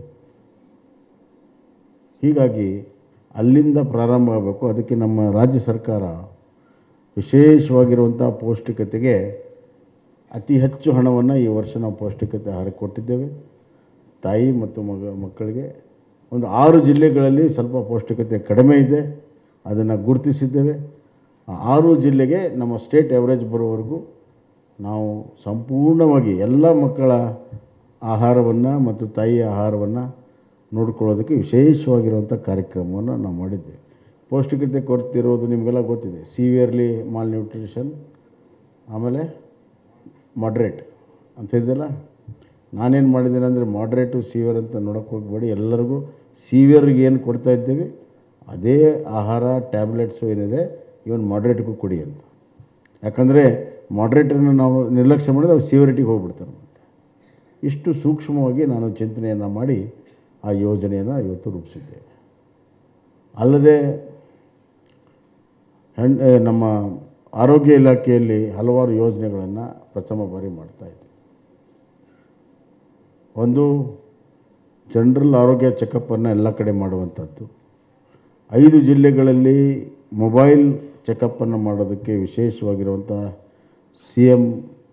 ಹೀಗಾಗಿ ಅಲ್ಲಿಂದ ಪ್ರಾರಂಭ ಆಗಬೇಕು ಅದಕ್ಕೆ ನಮ್ಮ ರಾಜ್ಯ ಸರ್ಕಾರ ವಿಶೇಷವಾಗಿರುವಂಥ ಪೌಷ್ಟಿಕತೆಗೆ ಅತಿ ಹೆಚ್ಚು ಹಣವನ್ನು ಈ ವರ್ಷ ನಾವು ಪೌಷ್ಟಿಕತೆ ಆಹಾರಕ್ಕೆ ಕೊಟ್ಟಿದ್ದೇವೆ ತಾಯಿ ಮತ್ತು ಮಗ ಮಕ್ಕಳಿಗೆ ಒಂದು ಆರು ಜಿಲ್ಲೆಗಳಲ್ಲಿ ಸ್ವಲ್ಪ ಪೌಷ್ಟಿಕತೆ ಕಡಿಮೆ ಇದೆ ಅದನ್ನು ಗುರುತಿಸಿದ್ದೇವೆ ಆ ಆರು ಜಿಲ್ಲೆಗೆ ನಮ್ಮ ಸ್ಟೇಟ್ ಎವರೇಜ್ ಬರೋವರೆಗೂ ನಾವು ಸಂಪೂರ್ಣವಾಗಿ ಎಲ್ಲ ಮಕ್ಕಳ ಆಹಾರವನ್ನು ಮತ್ತು ತಾಯಿಯ ಆಹಾರವನ್ನು ನೋಡ್ಕೊಳ್ಳೋದಕ್ಕೆ ವಿಶೇಷವಾಗಿರುವಂಥ ಕಾರ್ಯಕ್ರಮವನ್ನು ನಾವು ಮಾಡಿದ್ದೇವೆ ಪೌಷ್ಟಿಕತೆ ಕೊರತೆ ಇರೋದು ನಿಮಗೆಲ್ಲ ಗೊತ್ತಿದೆ ಸಿವಿಯರ್ಲಿ ಮಾಲ್ ನ್ಯೂಟ್ರಿಷನ್ ಆಮೇಲೆ ಮಾಡ್ರೇಟ್ ಅಂತ ಹೇಳಿದೆಲ್ಲ ನಾನೇನು ಮಾಡಿದ್ದೇನೆ ಅಂದರೆ ಮಾಡ್ರೇಟು ಸೀವಿಯರ್ ಅಂತ ನೋಡೋಕೆ ಹೋಗ್ಬೇಡಿ ಎಲ್ಲರಿಗೂ ಸೀವಿಯರ್ಗೆ ಏನು ಕೊಡ್ತಾ ಇದ್ದೇವೆ ಅದೇ ಆಹಾರ ಟ್ಯಾಬ್ಲೆಟ್ಸು ಏನಿದೆ ಇವನ್ ಮಾಡ್ರೇಟ್ಗೂ ಕೊಡಿ ಅಂತ ಯಾಕಂದರೆ ಮಾಡ್ರೇಟನ್ನು ನಾವು ನಿರ್ಲಕ್ಷ್ಯ ಮಾಡಿದ್ರೆ ಅವ್ರು ಸೀವಿಯರಿಟಿಗೆ ಹೋಗ್ಬಿಡ್ತಾರೆ ಮತ್ತೆ ಇಷ್ಟು ಸೂಕ್ಷ್ಮವಾಗಿ ನಾನು ಚಿಂತನೆಯನ್ನು ಮಾಡಿ ಆ ಯೋಜನೆಯನ್ನು ಇವತ್ತು ರೂಪಿಸಿದ್ದೇವೆ ಅಲ್ಲದೆ ಹೆಣ್ ಏ, ನಮ್ಮ ಆರೋಗ್ಯ ಇಲಾಖೆಯಲ್ಲಿ ಹಲವಾರು ಯೋಜನೆಗಳನ್ನು ಪ್ರಥಮ ಬಾರಿ ಮಾಡ್ತಾ ಇದ್ದೀವಿ ಒಂದು ಜನರಲ್ ಆರೋಗ್ಯ ಚೆಕಪ್ಪನ್ನು ಎಲ್ಲ ಕಡೆ ಮಾಡುವಂಥದ್ದು ಐದು ಜಿಲ್ಲೆಗಳಲ್ಲಿ ಮೊಬೈಲ್ ಚೆಕಪ್ಪನ್ನು ಮಾಡೋದಕ್ಕೆ ವಿಶೇಷವಾಗಿರುವಂಥ ಸಿ ಎಮ್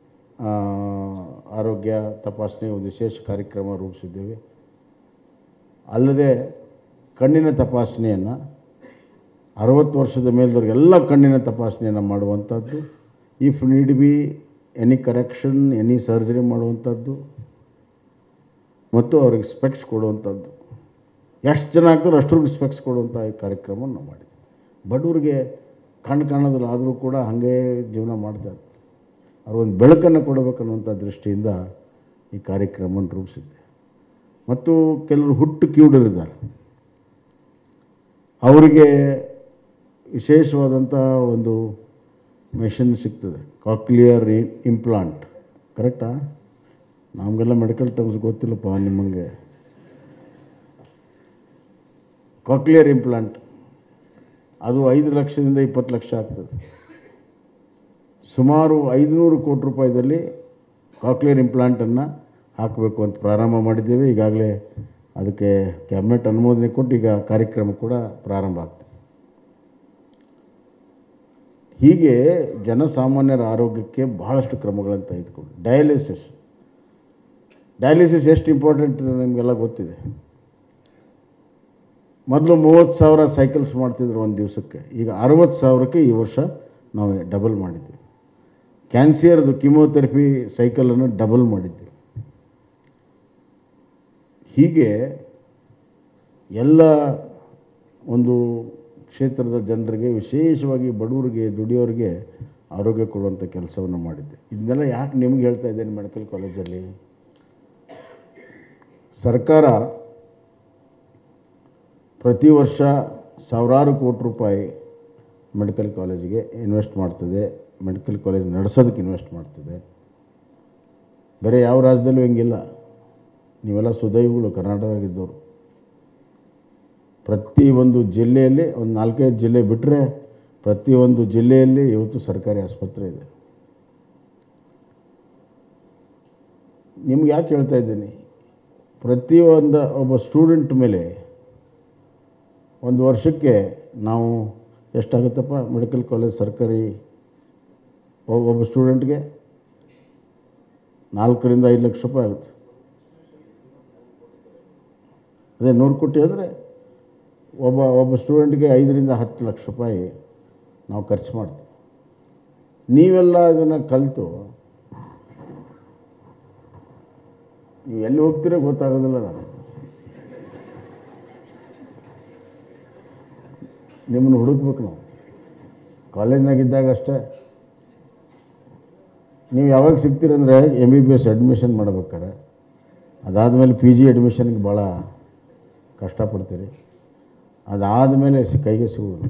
ಆರೋಗ್ಯ ತಪಾಸಣೆ ಒಂದು ವಿಶೇಷ ಕಾರ್ಯಕ್ರಮ ರೂಪಿಸಿದ್ದೇವೆ ಅಲ್ಲದೆ ಕಣ್ಣಿನ ತಪಾಸಣೆಯನ್ನು ಅರವತ್ತು ವರ್ಷದ ಮೇಲ್ದವ್ರಿಗೆಲ್ಲ ಕಣ್ಣಿನ ತಪಾಸಣೆಯನ್ನು ಮಾಡುವಂಥದ್ದು if need be any correction any surgery ಮಾಡುವಂಥದ್ದು ಮತ್ತು ಅವ್ರಿಗೆ ಸ್ಪೆಕ್ಸ್ ಕೊಡುವಂಥದ್ದು ಎಷ್ಟು ಜನ ಆಗ್ತಾರೋ ಅಷ್ಟರಿಗೆ ಸ್ಪೆಕ್ಸ್ ಕೊಡುವಂಥ ಈ ಕಾರ್ಯಕ್ರಮವನ್ನು ನಾವು ಮಾಡಿದ್ವಿ ಬಡವರಿಗೆ ಕಣ್ಣು ಕಾಣೋದಿಲ್ಲ ಆದರೂ ಕೂಡ ಹಾಗೇ ಜೀವನ ಮಾಡ್ತಾರೆ ಅವ್ರಿಗೊಂದು ಬೆಳಕನ್ನು ಕೊಡಬೇಕನ್ನುವಂಥ ದೃಷ್ಟಿಯಿಂದ ಈ ಕಾರ್ಯಕ್ರಮವನ್ನು ರೂಪಿಸಿದ್ದೆ ಮತ್ತು ಕೆಲವರು ಹುಟ್ಟು ಕಿವುಡರಿದ್ದಾರೆ ಅವರಿಗೆ ವಿಶೇಷವಾದಂಥ ಒಂದು ಮೆಷಿನ್ ಸಿಗ್ತದೆ ಕಾಕ್ಲಿಯರ್ ಇಂಪ್ಲಾಂಟ್ ಕರೆಕ್ಟಾ ನಮಗೆಲ್ಲ ಮೆಡಿಕಲ್ ಟರ್ಮ್ಸ್ ಗೊತ್ತಿಲ್ಲಪ್ಪ ನಿಮಗೆ ಕಾಕ್ಲಿಯರ್ ಇಂಪ್ಲಾಂಟ್ ಅದು ಐದು ಲಕ್ಷದಿಂದ ಇಪ್ಪತ್ತು ಲಕ್ಷ ಆಗ್ತದೆ ಸುಮಾರು ಐದುನೂರು ಕೋಟಿ ರೂಪಾಯಿದಲ್ಲಿ ಕಾಕ್ಲಿಯರ್ ಇಂಪ್ಲಾಂಟನ್ನು ಹಾಕಬೇಕು ಅಂತ ಪ್ರಾರಂಭ ಮಾಡಿದ್ದೇವೆ ಈಗಾಗಲೇ ಅದಕ್ಕೆ ಕ್ಯಾಬಿನೆಟ್ ಅನುಮೋದನೆ ಕೊಟ್ಟು ಈಗ ಕಾರ್ಯಕ್ರಮ ಕೂಡ ಪ್ರಾರಂಭ ಆಗ್ತದೆ ಹೀಗೆ ಜನಸಾಮಾನ್ಯರ ಆರೋಗ್ಯಕ್ಕೆ ಬಹಳಷ್ಟು ಕ್ರಮಗಳನ್ನು ತೆಗೆದುಕೊಂಡು ಡಯಾಲಿಸಿಸ್ ಡಯಾಲಿಸಿಸ್ ಎಷ್ಟು ಇಂಪಾರ್ಟೆಂಟ್ ನಿಮಗೆಲ್ಲ ಗೊತ್ತಿದೆ ಮೊದಲು ಮೂವತ್ತು ಸಾವಿರ ಸೈಕಲ್ಸ್ ಮಾಡ್ತಿದ್ರು ಒಂದು ದಿವಸಕ್ಕೆ ಈಗ ಅರವತ್ತು ಸಾವಿರಕ್ಕೆ ಈ ವರ್ಷ ನಾವು ಡಬಲ್ ಮಾಡಿದ್ದೀವಿ ಕ್ಯಾನ್ಸರ್ದು ಕಿಮೋಥೆರಪಿ ಸೈಕಲನ್ನು ಡಬಲ್ ಮಾಡಿದ್ದೀವಿ ಹೀಗೆ ಎಲ್ಲ ಒಂದು ಕ್ಷೇತ್ರದ ಜನರಿಗೆ ವಿಶೇಷವಾಗಿ ಬಡವರಿಗೆ ದುಡಿಯೋರಿಗೆ ಆರೋಗ್ಯ ಕೊಡುವಂಥ ಕೆಲಸವನ್ನು ಮಾಡಿದ್ದೆ ಇದನ್ನೆಲ್ಲ ಯಾಕೆ ನಿಮ್ಗೆ ಹೇಳ್ತಾ ಇದ್ದೇನೆ ಮೆಡಿಕಲ್ ಕಾಲೇಜಲ್ಲಿ ಸರ್ಕಾರ ಪ್ರತಿ ವರ್ಷ ಸಾವಿರಾರು ಕೋಟಿ ರೂಪಾಯಿ ಮೆಡಿಕಲ್ ಕಾಲೇಜಿಗೆ ಇನ್ವೆಸ್ಟ್ ಮಾಡ್ತದೆ ಮೆಡಿಕಲ್ ಕಾಲೇಜ್ ನಡೆಸೋದಕ್ಕೆ ಇನ್ವೆಸ್ಟ್ ಮಾಡ್ತದೆ ಬೇರೆ ಯಾವ ರಾಜ್ಯದಲ್ಲೂ ಹಿಂಗಿಲ್ಲ ನೀವೆಲ್ಲ ಸುದೈವಗಳು ಕರ್ನಾಟಕದಾಗಿದ್ದವರು ಪ್ರತಿ ಒಂದು ಜಿಲ್ಲೆಯಲ್ಲಿ ಒಂದು ನಾಲ್ಕೈದು ಜಿಲ್ಲೆ ಬಿಟ್ಟರೆ ಪ್ರತಿಯೊಂದು ಜಿಲ್ಲೆಯಲ್ಲಿ ಇವತ್ತು ಸರ್ಕಾರಿ ಆಸ್ಪತ್ರೆ ಇದೆ ನಿಮ್ಗೆ ಯಾಕೆ ಹೇಳ್ತಾ ಇದ್ದೀನಿ ಪ್ರತಿಯೊಂದು ಒಬ್ಬ ಸ್ಟೂಡೆಂಟ್ ಮೇಲೆ ಒಂದು ವರ್ಷಕ್ಕೆ ನಾವು ಎಷ್ಟಾಗುತ್ತಪ್ಪ ಮೆಡಿಕಲ್ ಕಾಲೇಜ್ ಸರ್ಕಾರಿ ಒಬ್ಬ ಒಬ್ಬ ಸ್ಟೂಡೆಂಟ್ಗೆ ನಾಲ್ಕರಿಂದ ಐದು ಲಕ್ಷ ರೂಪಾಯಿ ಆಗುತ್ತೆ ಅದೇ ನೂರು ಕೋಟಿ ಅಂದರೆ ಒಬ್ಬ ಒಬ್ಬ ಸ್ಟೂಡೆಂಟ್ಗೆ ಐದರಿಂದ ಹತ್ತು ಲಕ್ಷ ರೂಪಾಯಿ ನಾವು ಖರ್ಚು ಮಾಡ್ತೀವಿ ನೀವೆಲ್ಲ ಇದನ್ನು ಕಲಿತು ನೀವು ಎಲ್ಲಿ ಹೋಗ್ತೀರೋ ಗೊತ್ತಾಗೋದಿಲ್ಲ ನಾನು ನಿಮ್ಮನ್ನು ಹುಡುಕ್ಬೇಕು ನಾವು ಕಾಲೇಜ್ನಾಗಿದ್ದಾಗ ಅಷ್ಟೇ ನೀವು ಯಾವಾಗ ಸಿಗ್ತೀರಂದರೆ M B B S admission ಮಾಡ್ಬೇಕಾರೆ ಅದಾದಮೇಲೆ ಪಿ ಜಿ ಅಡ್ಮಿಷನ್ಗೆ ಭಾಳ ಕಷ್ಟಪಡ್ತೀರಿ ಅದಾದಮೇಲೆ ಸಿ- ಕೈಗೆ ಸಿಗೋದು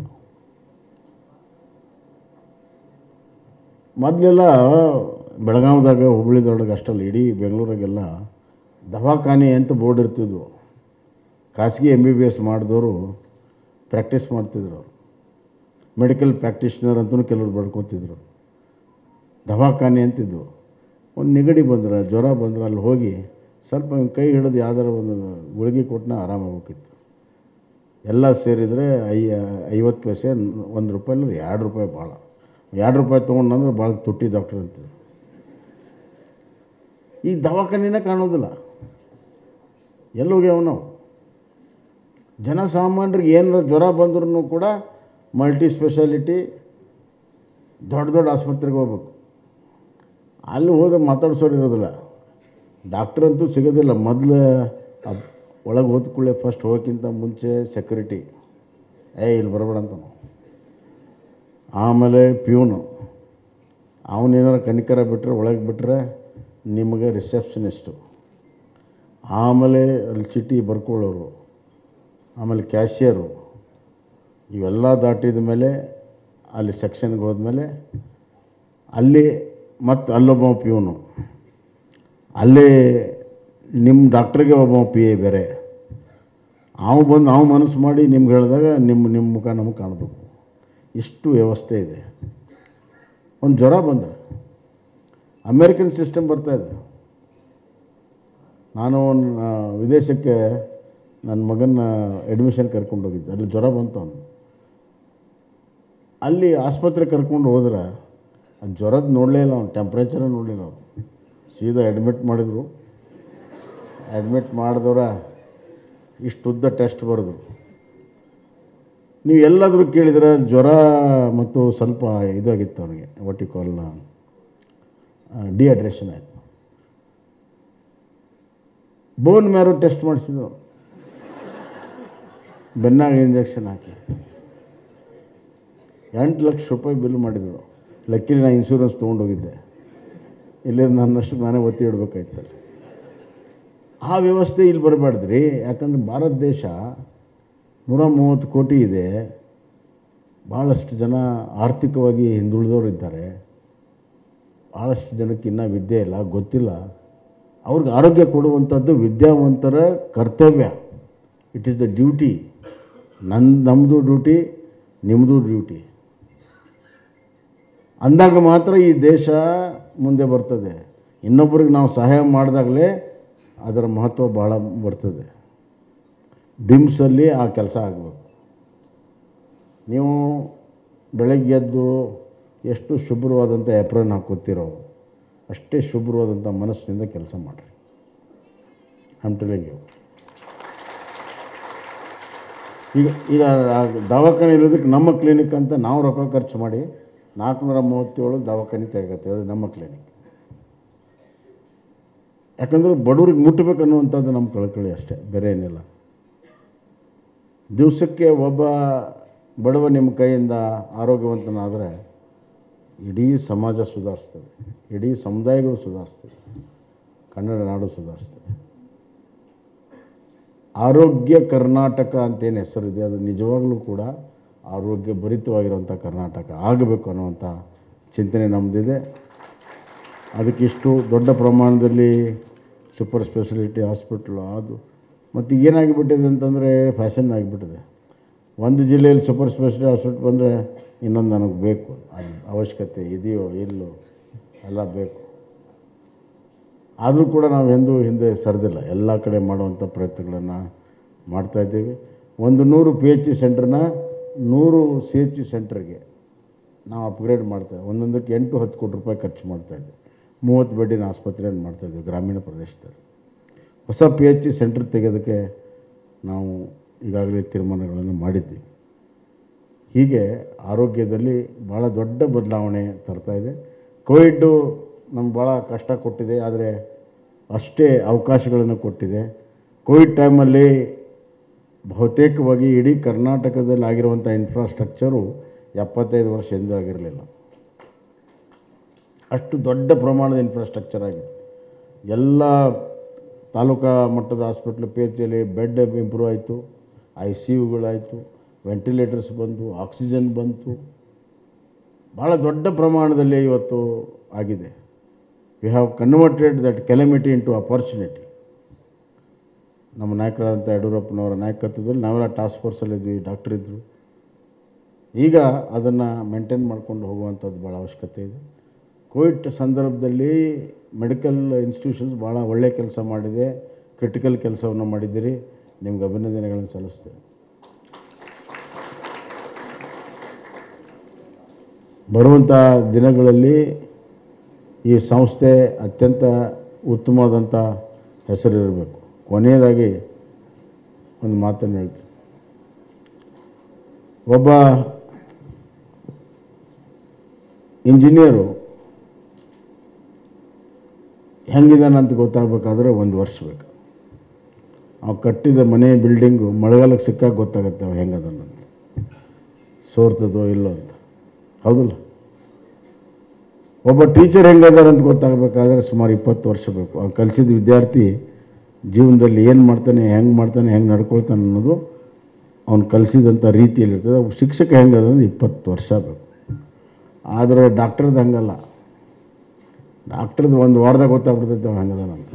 ಮೊದಲೆಲ್ಲ ಬೆಳಗಾವಿದಾಗ ಹುಬ್ಬಳ್ಳಿದೊಳಗೆ ಅಷ್ಟಲ್ಲ ಇಡೀ ಬೆಂಗಳೂರಾಗೆಲ್ಲ ದವಾಖಾನೆ ಅಂತ ಬೋರ್ಡ್ ಇರ್ತಿದ್ವು ಖಾಸಗಿ ಎಮ್ ಬಿ ಬಿ ಎಸ್ ಮಾಡಿದವರು ಪ್ರಾಕ್ಟೀಸ್ ಮಾಡ್ತಿದ್ರು ಅವರು ಮೆಡಿಕಲ್ ಪ್ರಾಕ್ಟೀಷ್ನರ್ ಅಂತಲೂ ಕೆಲವರು ಬಡ್ಕೊತಿದ್ರು ದವಾಖಾನೆ ಅಂತಿದ್ವು ಒಂದು ನೆಗಡಿ ಬಂದ್ರೆ ಜ್ವರ ಬಂದ್ರೆ ಅಲ್ಲಿ ಹೋಗಿ ಸ್ವಲ್ಪ ಹಿಂಗ್ ಕೈ ಹಿಡಿದು ಯಾವ್ದಾರ ಒಂದು ಗುಳಿಗೆ ಕೊಟ್ಟನ ಆರಾಮಾಗೋಗಿತ್ತು ಎಲ್ಲ ಸೇರಿದರೆ ಐ ಐವತ್ತು ಪೈಸೆ ಒಂದು ರೂಪಾಯಿ ಎರಡು ರೂಪಾಯಿ ಭಾಳ ಎರಡು ರೂಪಾಯಿ ತೊಗೊಂಡಂದ್ರೆ ಭಾಳ ತುಟ್ಟಿ ಡಾಕ್ಟ್ರ್ ಅಂತಿದ್ರು ಈಗ ದವಾಖಾನೆನೇ ಕಾಣೋದಿಲ್ಲ ಎಲ್ಲೋಗ್ಯಾವ ನಾವು ಜನಸಾಮಾನ್ಯರಿಗೆ ಏನಾರ ಜ್ವರ ಬಂದ್ರೂ ಕೂಡ ಮಲ್ಟಿ ಸ್ಪೆಷಾಲಿಟಿ ದೊಡ್ಡ ದೊಡ್ಡ ಆಸ್ಪತ್ರೆಗೆ ಹೋಗ್ಬೇಕು ಅಲ್ಲಿ ಹೋದ ಮಾತಾಡ್ಸೋರು ಇರೋದಿಲ್ಲ ಡಾಕ್ಟ್ರ್ ಅಂತೂ ಸಿಗೋದಿಲ್ಲ ಮೊದಲು ಒಳಗೆ ಹೋದ ಕೂಡಲೇ ಫಸ್ಟ್ ಹೋಗೋಕ್ಕಿಂತ ಮುಂಚೆ ಸೆಕ್ಯೂರಿಟಿ ಏ ಇಲ್ಲಿ ಬರಬೇಡ ಅಂತ ನಾವು ಆಮೇಲೆ ಪ್ಯೂನು ಅವನೇನಾರು ಕನಿಕರ ಬಿಟ್ಟರೆ ಒಳಗೆ ಬಿಟ್ಟರೆ ನಿಮಗೆ ರಿಸೆಪ್ಷನಿಸ್ಟು ಆಮೇಲೆ ಅಲ್ಲಿ ಚೀಟಿ ಬರ್ಕೊಳ್ಳೋರು ಆಮೇಲೆ ಕ್ಯಾಶಿಯರು ಇವೆಲ್ಲ ದಾಟಿದ ಮೇಲೆ ಅಲ್ಲಿ ಸೆಕ್ಷನ್ಗೆ ಹೋದ್ಮೇಲೆ ಅಲ್ಲಿ ಮತ್ತು ಅಲ್ಲೊಬ್ಬ ಪ್ಯೂನು ಅಲ್ಲಿ ನಿಮ್ಮ ಡಾಕ್ಟ್ರಿಗೆ ಒಬ್ಬ ಪಿ ಎ ಬೇರೆ ಅವು ಬಂದು ನಾವು ಮನಸ್ಸು ಮಾಡಿ ನಿಮ್ಗೆ ಹೇಳಿದಾಗ ನಿಮ್ಮ ನಿಮ್ಮ ಮುಖ ನಮಗೆ ಕಾಣಬೇಕು ಇಷ್ಟು ವ್ಯವಸ್ಥೆ ಇದೆ ಒಂದು ಜ್ವರ ಬಂದರೆ ಅಮೇರಿಕನ್ ಸಿಸ್ಟಮ್ ಬರ್ತಾ ಇದೆ ನಾನು ಒಂದು ಆ, ವಿದೇಶಕ್ಕೆ ನನ್ನ ಮಗನ ಅಡ್ಮಿಷನ್ ಕರ್ಕೊಂಡು ಹೋಗಿದ್ದೆ ಅಲ್ಲಿ ಜ್ವರ ಬಂತು ಅವನು ಅಲ್ಲಿ ಆಸ್ಪತ್ರೆ ಕರ್ಕೊಂಡು ಹೋದ್ರೆ ಆ ಜ್ವರದ ನೋಡಲೇ ಇಲ್ಲ ಅವ್ನು ಟೆಂಪ್ರೇಚರೇ ನೋಡಲಿಲ್ಲ ಅವ್ನು ಸೀದಾ ಅಡ್ಮಿಟ್ ಮಾಡಿದರು ಅಡ್ಮಿಟ್ ಮಾಡಿದವ್ರ ಇಷ್ಟು ಉದ್ದ ಟೆಸ್ಟ್ ಬರೆದು ನೀವು ಎಲ್ಲಾದರೂ ಕೇಳಿದರೆ ಜ್ವರ ಮತ್ತು ಸ್ವಲ್ಪ ಇದಾಗಿತ್ತು ಅವನಿಗೆ ವಾಟ್ ಯು ಕಾಲ್ ಡಿಹೈಡ್ರೇಷನ್ ಆಯಿತು ಬೋನ್ ಮ್ಯಾರೋ ಟೆಸ್ಟ್ ಮಾಡಿಸಿದ್ರು ಬೆನ್ನಾಗ ಇಂಜೆಕ್ಷನ್ ಹಾಕಿ ಎಂಟು ಲಕ್ಷ ರೂಪಾಯಿ ಬಿಲ್ ಮಾಡಿದರು ಲಕ್ಕಿಲಿ ನಾನು ಇನ್ಶೂರೆನ್ಸ್ ತೊಗೊಂಡೋಗಿದ್ದೆ ಇಲ್ಲಿಂದ ನನ್ನಷ್ಟು ನಾನೇ ಒತ್ತಿ ಇಡಬೇಕಾಯ್ತಲ್ಲ ಆ ವ್ಯವಸ್ಥೆ ಇಲ್ಲಿ ಬರಬಾರ್ದ್ರಿ ಯಾಕಂದ್ರೆ ಭಾರತ ದೇಶ ನೂರ ಮೂವತ್ತು ಕೋಟಿ ಇದೆ ಭಾಳಷ್ಟು ಜನ ಆರ್ಥಿಕವಾಗಿ ಹಿಂದುಳಿದವರು ಇದ್ದಾರೆ ಭಾಳಷ್ಟು ಜನಕ್ಕೆ ಇನ್ನೂ ವಿದ್ಯೆ ಇಲ್ಲ ಗೊತ್ತಿಲ್ಲ ಅವ್ರಿಗೆ ಆರೋಗ್ಯ ಕೊಡುವಂಥದ್ದು ವಿದ್ಯಾವಂತರ ಕರ್ತವ್ಯ ಇಟ್ ಈಸ್ ದ ಡ್ಯೂಟಿ ನನ್ನ ನಮ್ಮದು ಡ್ಯೂಟಿ ನಿಮ್ಮದು ಡ್ಯೂಟಿ ಅಂದಾಗ ಮಾತ್ರ ಈ ದೇಶ ಮುಂದೆ ಬರ್ತದೆ ಇನ್ನೊಬ್ಬರಿಗೆ ನಾವು ಸಹಾಯ ಮಾಡಿದಾಗಲೇ ಅದರ ಮಹತ್ವ ಭಾಳ ಬರ್ತದೆ ಬಿಮ್ಸಲ್ಲಿ ಆ ಕೆಲಸ ಆಗಬೇಕು ನೀವು ಬೆಳಗ್ಗೆ ಎದ್ದು ಎಷ್ಟು ಶುಭ್ರವಾದಂಥ ಎಪ್ರನ್ ಹಾಕೋತಿರೋ ಅಷ್ಟೇ ಶುಭ್ರವಾದಂಥ ಮನಸ್ಸಿನಿಂದ ಕೆಲಸ ಮಾಡಿರಿ ಐಮ್ ಟೆಲಿಂಗ್ ಯು ಈಗ ಈಗ ಆ ದವಾಖಾನೆ ಇರೋದಕ್ಕೆ ನಮ್ಮ ಕ್ಲಿನಿಕ್ ಅಂತ ನಾವು ರೊಕ್ಕ ಖರ್ಚು ಮಾಡಿ ನಾಲ್ಕುನೂರ ಮೂವತ್ತೇಳು ದವಾಖಾನೆ ತೆಗತ್ತೆ ಅದು ನಮ್ಮ ಕ್ಲಿನಿಕ್ ಯಾಕಂದ್ರೆ ಬಡವ್ರಿಗೆ ಮುಟ್ಟಬೇಕು ಅನ್ನುವಂಥದ್ದು ನಮ್ಮ ಕಳ್ಕಳಿ ಅಷ್ಟೇ ಬೇರೆ ಏನಿಲ್ಲ ದಿವಸಕ್ಕೆ ಒಬ್ಬ ಬಡವ ನಿಮ್ಮ ಕೈಯಿಂದ ಆರೋಗ್ಯವಂತನಾದರೆ ಇಡೀ ಸಮಾಜ ಸುಧಾರಿಸ್ತದೆ ಇಡೀ ಸಮುದಾಯಗಳು ಸುಧಾರಿಸ್ತದೆ ಕನ್ನಡ ನಾಡು ಸುಧಾರಿಸ್ತದೆ ಆರೋಗ್ಯ ಕರ್ನಾಟಕ ಅಂತೇನು ಹೆಸರಿದೆ ಅದು ನಿಜವಾಗಲೂ ಕೂಡ ಆರೋಗ್ಯ ಭರಿತವಾಗಿರುವಂಥ ಕರ್ನಾಟಕ ಆಗಬೇಕು ಅನ್ನುವಂಥ ಚಿಂತನೆ ನಮ್ಮದಿದೆ ಅದಕ್ಕಿಷ್ಟು ದೊಡ್ಡ ಪ್ರಮಾಣದಲ್ಲಿ ಸೂಪರ್ ಸ್ಪೆಷಾಲಿಟಿ ಹಾಸ್ಪಿಟ್ಲು ಅದು ಮತ್ತು ಏನಾಗಿಬಿಟ್ಟಿದೆ ಅಂತಂದರೆ ಫ್ಯಾಷನ್ ಆಗಿಬಿಟ್ಟಿದೆ ಒಂದು ಜಿಲ್ಲೆಯಲ್ಲಿ ಸೂಪರ್ ಸ್ಪೆಷಾಲಿಟಿ ಹಾಸ್ಪಿಟ್ಲ್ ಬಂದರೆ ಇನ್ನೊಂದು ನನಗೆ ಬೇಕು ಅದು ಅವಶ್ಯಕತೆ ಇದೆಯೋ ಇಲ್ಲೋ ಎಲ್ಲ ಬೇಕು ಆದರೂ ಕೂಡ ನಾವು ಎಂದೂ ಹಿಂದೆ ಸರಿದಿಲ್ಲ ಎಲ್ಲ ಕಡೆ ಮಾಡುವಂಥ ಪ್ರಯತ್ನಗಳನ್ನು ಮಾಡ್ತಾಯಿದ್ದೀವಿ ಒಂದು ನೂರು ಪಿ ಎಚ್ ಸಿ ಸೆಂಟ್ರನ್ನ ನೂರು ಸಿ ಎಚ್ ಸಿ ಸೆಂಟ್ರಿಗೆ ನಾವು ಅಪ್ಗ್ರೇಡ್ ಮಾಡ್ತೇವೆ ಒಂದೊಂದಕ್ಕೆ ಎಂಟು ಹತ್ತು ಕೋಟಿ ರೂಪಾಯಿ ಖರ್ಚು ಮಾಡ್ತಾಯಿದ್ದೆ ಮೂವತ್ತು ಬೆಡ್ಡಿನ ಆಸ್ಪತ್ರೆಯನ್ನು ಮಾಡ್ತಾಯಿದ್ವಿ ಗ್ರಾಮೀಣ ಪ್ರದೇಶದಲ್ಲಿ ಹೊಸ ಪಿ ಎಚ್ ಸಿ ಸೆಂಟ್ರ್ ತೆಗೆಯೋದಕ್ಕೆ ನಾವು ಈಗಾಗಲೇ ತೀರ್ಮಾನಗಳನ್ನು ಮಾಡಿದ್ವಿ ಹೀಗೆ ಆರೋಗ್ಯದಲ್ಲಿ ಭಾಳ ದೊಡ್ಡ ಬದಲಾವಣೆ ತರ್ತಾ ಇದೆ ಕೋವಿಡ್ಡು ನಮ್ಗೆ ಭಾಳ ಕಷ್ಟ ಕೊಟ್ಟಿದೆ ಆದರೆ ಅಷ್ಟೇ ಅವಕಾಶಗಳನ್ನು ಕೊಟ್ಟಿದೆ ಕೋವಿಡ್ ಟೈಮಲ್ಲಿ ಬಹುತೇಕವಾಗಿ ಇಡೀ ಕರ್ನಾಟಕದಲ್ಲಿ ಆಗಿರುವಂಥ ಇನ್ಫ್ರಾಸ್ಟ್ರಕ್ಚರು ಎಪ್ಪತ್ತೈದು ವರ್ಷ ಎಂದೂ ಆಗಿರಲಿಲ್ಲ ಅಷ್ಟು ದೊಡ್ಡ ಪ್ರಮಾಣದ ಇನ್ಫ್ರಾಸ್ಟ್ರಕ್ಚರ್ ಆಗಿದೆ ಎಲ್ಲ ತಾಲೂಕಾ ಮಟ್ಟದ ಹಾಸ್ಪಿಟ್ಲ್ ಪಿ ಎಚ್ ಸಿಯಲ್ಲಿ ಬೆಡ್ ಇಂಪ್ರೂವ್ ಆಯಿತು ಐ ಸಿ ಯುಗಳಾಯಿತು ವೆಂಟಿಲೇಟರ್ಸ್ ಬಂತು ಆಕ್ಸಿಜನ್ ಬಂತು ಭಾಳ ದೊಡ್ಡ ಪ್ರಮಾಣದಲ್ಲಿ ಇವತ್ತು ಆಗಿದೆ we have converted that calamity into opportunity ನಮ್ಮ ನಾಯಕರಾದಂಥ ಯಡಿಯೂರಪ್ಪನವರ ನಾಯಕತ್ವದಲ್ಲಿ ನಾವೆಲ್ಲ ಟಾಸ್ಕ್ ಫೋರ್ಸಲ್ಲಿದ್ವಿ ಡಾಕ್ಟರ್ ಇದ್ದರು ಈಗ ಅದನ್ನು ಮೇಂಟೈನ್ ಮಾಡ್ಕೊಂಡು ಹೋಗುವಂಥದ್ದು ಭಾಳ ಅವಶ್ಯಕತೆ ಇದೆ ಕೋವಿಡ್ ಸಂದರ್ಭದಲ್ಲಿ ಮೆಡಿಕಲ್ ಇನ್ಸ್ಟಿಟ್ಯೂಷನ್ಸ್ ಭಾಳ ಒಳ್ಳೆ ಕೆಲಸ ಮಾಡಿದೆ ಕ್ರಿಟಿಕಲ್ ಕೆಲಸವನ್ನು ಮಾಡಿದ್ದೀರಿ ನಿಮ್ಗೆ ಅಭಿನಂದನೆಗಳನ್ನು ಸಲ್ಲಿಸ್ತೇವೆ ಬರುವಂಥ ದಿನಗಳಲ್ಲಿ ಈ ಸಂಸ್ಥೆ ಅತ್ಯಂತ ಉತ್ತಮವಾದಂಥ ಹೆಸರಿರಬೇಕು ಕೊನೆಯದಾಗಿ ಒಂದು ಮಾತನ್ನು ಹೇಳ್ತೀನಿ ಒಬ್ಬ ಇಂಜಿನಿಯರು ಹೆಂಗಿದಾನೆ ಅಂತ ಗೊತ್ತಾಗಬೇಕಾದ್ರೆ ಒಂದು ವರ್ಷ ಬೇಕು ಅವು ಕಟ್ಟಿದ ಮನೆ ಬಿಲ್ಡಿಂಗು ಮಳೆಗಾಲಕ್ಕೆ ಸಿಕ್ಕಾಗ ಗೊತ್ತಾಗುತ್ತೆ ಅವು ಹೆಂಗದನ್ನಂತ ಸೋರ್ತದೋ ಇಲ್ಲೋ ಅಂತ ಹೌದಲ್ಲ ಒಬ್ಬ ಟೀಚರ್ ಹೆಂಗದಾರ ಅಂತ ಗೊತ್ತಾಗಬೇಕಾದ್ರೆ ಸುಮಾರು ಇಪ್ಪತ್ತು ವರ್ಷ ಬೇಕು ಅವ್ನು ಕಲಿಸಿದ ವಿದ್ಯಾರ್ಥಿ ಜೀವನದಲ್ಲಿ ಏನು ಮಾಡ್ತಾನೆ ಹೆಂಗೆ ಮಾಡ್ತಾನೆ ಹೆಂಗೆ ನಡ್ಕೊಳ್ತಾನೆ ಅನ್ನೋದು ಅವ್ನು ಕಲಿಸಿದಂಥ ರೀತಿಯಲ್ಲಿರ್ತದೆ ಒಬ್ಬ ಶಿಕ್ಷಕ ಹೆಂಗದ ಅಂದ್ರೆ ಇಪ್ಪತ್ತು ವರ್ಷ ಬೇಕು ಆದರೆ ಡಾಕ್ಟರ್ದು ಹಂಗಲ್ಲ ಡಾಕ್ಟರ್ದು ಒಂದು ವಾರದಾಗ ಗೊತ್ತಾಗ್ಬಿಡ್ತೈತೆ ಅವ್ನು ಹೆಂಗದಾನಂತ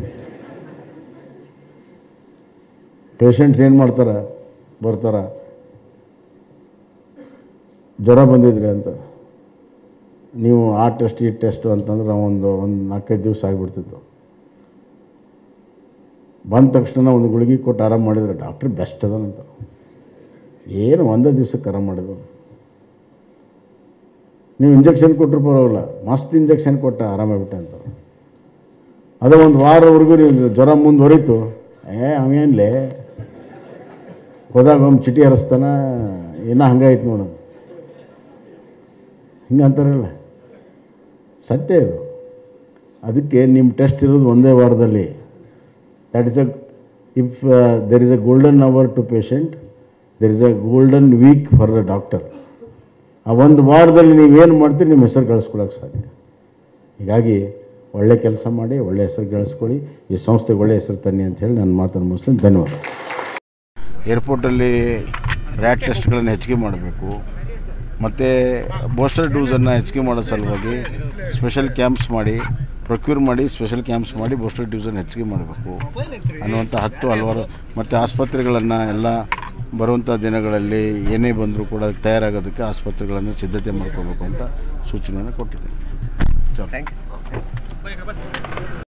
ಪೇಷಂಟ್ಸ್ ಏನು ಮಾಡ್ತಾರೆ ಬರ್ತಾರೆ ಜ್ವರ ಬಂದಿದ್ರಿ ಅಂತ ನೀವು ಆ ಟೆಸ್ಟ್ ಈ ಟೆಸ್ಟು ಅಂತಂದ್ರೆ ಒಂದು ಒಂದು ನಾಲ್ಕೈದು ದಿವಸ ಆಗಿಬಿಡ್ತಿತ್ತು ಬಂದ ತಕ್ಷಣ ಒಂದು ಗುಳಿಗೆ ಕೊಟ್ಟು ಆರಾಮ ಮಾಡಿದ್ರೆ ಡಾಕ್ಟ್ರ್ ಬೆಸ್ಟ್ ಅದನಂತ ಏನು ಒಂದೇ ದಿವ್ಸಕ್ಕೆ ಆರಾಮ ಮಾಡಿದ್ರು ನೀವು ಇಂಜೆಕ್ಷನ್ ಕೊಟ್ಟರು ಪರವಾಗಿಲ್ಲ ಮಸ್ತ್ ಇಂಜೆಕ್ಷನ್ ಕೊಟ್ಟ ಆರಾಮಾಗ್ಬಿಟ್ಟೆ ಅಂತ ಅದೇ ಒಂದು ವಾರವರೆಗೂ ನೀವು ಜ್ವರ ಮುಂದುವರಿತು ಏ ಅವೇನ್ಲೇ ಹೋದಾಗ ಒಂದು ಚಿಟಿ ಹರಿಸ್ತಾನ ಏನೋ ಹಂಗಾಯ್ತು ನೋಡು ಹಿಂಗೆ ಅಂತಾರಲ್ಲ ಸತ್ಯ ಇದು ಅದಕ್ಕೆ ನಿಮ್ಮ ಟೆಸ್ಟ್ ಇರೋದು ಒಂದೇ ವಾರದಲ್ಲಿ that is a if there is a golden hour to patient there is a golden week for the doctor ಆ ಒಂದು ವಾರದಲ್ಲಿ ನೀವೇನು ಮಾಡ್ತೀರಿ ನಿಮ್ಮ ಹೆಸರು ಗಳಿಸ್ಕೊಳಕ್ಕೆ ಸಾಧ್ಯ ಹೀಗಾಗಿ ಒಳ್ಳೆ ಕೆಲಸ ಮಾಡಿ ಒಳ್ಳೆ ಹೆಸರು ಗಳಿಸ್ಕೊಳ್ಳಿ ಈ ಸಂಸ್ಥೆಗೆ ಒಳ್ಳೆ ಹೆಸರು ತನ್ನಿ ಅಂತ ಹೇಳಿ ನನ್ನ ಮಾತನ್ನು ಮುಗಿಸ್ತೀನಿ ಧನ್ಯವಾದ ಏರ್ಪೋರ್ಟಲ್ಲಿ ರ್ಯಾಟ್ ಟೆಸ್ಟ್ಗಳನ್ನು ಹೆಚ್ಚಿಗೆ ಮಾಡಬೇಕು ಮತ್ತು ಬೂಸ್ಟರ್ ಡೋಸನ್ನು ಹೆಚ್ಚಿಗೆ ಮಾಡೋ ಸಲುವಾಗಿ ಸ್ಪೆಷಲ್ ಕ್ಯಾಂಪ್ಸ್ ಮಾಡಿ ಪ್ರೊಕ್ಯೂರ್ ಮಾಡಿ ಸ್ಪೆಷಲ್ ಕ್ಯಾಂಪ್ಸ್ ಮಾಡಿ ಬೂಸ್ಟರ್ ಡೋಸನ್ನು ಹೆಚ್ಚಿಗೆ ಮಾಡಬೇಕು ಅನ್ನುವಂಥ ಹತ್ತು ಹಲವಾರು ಮತ್ತು ಆಸ್ಪತ್ರೆಗಳನ್ನು ಎಲ್ಲ ಬರುವಂಥ ದಿನಗಳಲ್ಲಿ ಏನೇ ಬಂದರೂ ಕೂಡ ಅದಕ್ಕೆ ತಯಾರಾಗೋದಕ್ಕೆ ಆಸ್ಪತ್ರೆಗಳನ್ನು ಸಿದ್ಧತೆ ಮಾಡ್ಕೋಬೇಕು ಅಂತ ಸೂಚನೆಯನ್ನು ಕೊಟ್ಟಿದ್ದೀನಿ ಥ್ಯಾಂಕ್ ಯು